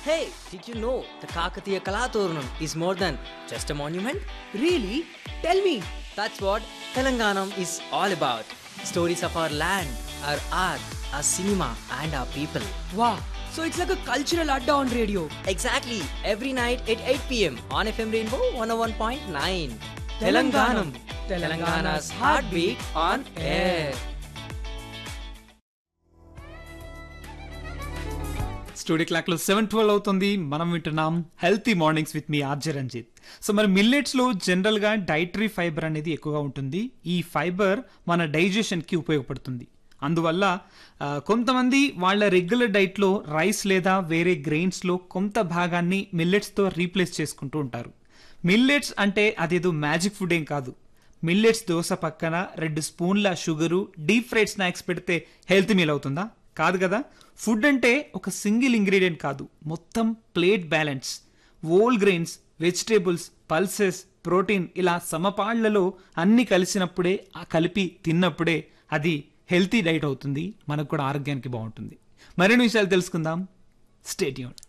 Hey, did you know the Kakatiya Kalaturnam is more than just a monument? Really? Tell me. That's what Telanganam is all about. Stories of our land, our art, our cinema, and our people. Wow. So it's like a cultural adda on radio. Exactly, every night at 8 pm on FM Rainbow 101.9. Telanganam. Telangana's heartbeat on air. Studio clock లో seven twelve అవుతుంది మనం వింటున్నాం healthy mornings with మీ RJ Ranjith so మరి millets లో general గా dietary fibre అనేది ఎక్కువగా ఉంటుంది ఈ ఫైబర్ మన డైజెషన్ కి ఉపయోగపడుతుంది అందువల్ల ఆ, కొంతమంది వాళ్ళ రెగ్యులర్ డైట్ లో రైస్ లేదా వేరే గ్రెయిన్స్ లో కొంత భాగాన్ని మిల్లెట్స్ తో రీప్లేస్ చేసుకుంటూ ఉంటారు మిల్లెట్స్ అంటే అదేదో మ్యాజిక్ ఫుడ్ ఏం కాదు మిల్లెట్స్ దోశ పక్కన రెండు స్పూన్ల షుగరు డీప్ ఫ్రైడ్ స్నాక్స్ పెడితే హెల్త్ మీల్ అవుతుందా కాదు కదా ఫుడ్ అంటే ఒక సింగిల్ ఇంగ్రీడియంట్ కాదు మొత్తం plate balance whole grains vegetables pulses protein ఇలా సమపాళ్లలో అన్ని కలిసినప్పుడే ఆ కలిపి తిన్నప్పుడే అది హెల్తీ డైట్ అవుతుంది మనకు కూడా ఆరోగ్యానికి బాగుంటుంది మరిన్ని విషయాలు తెలుసుకుందాం స్టేట్యూన్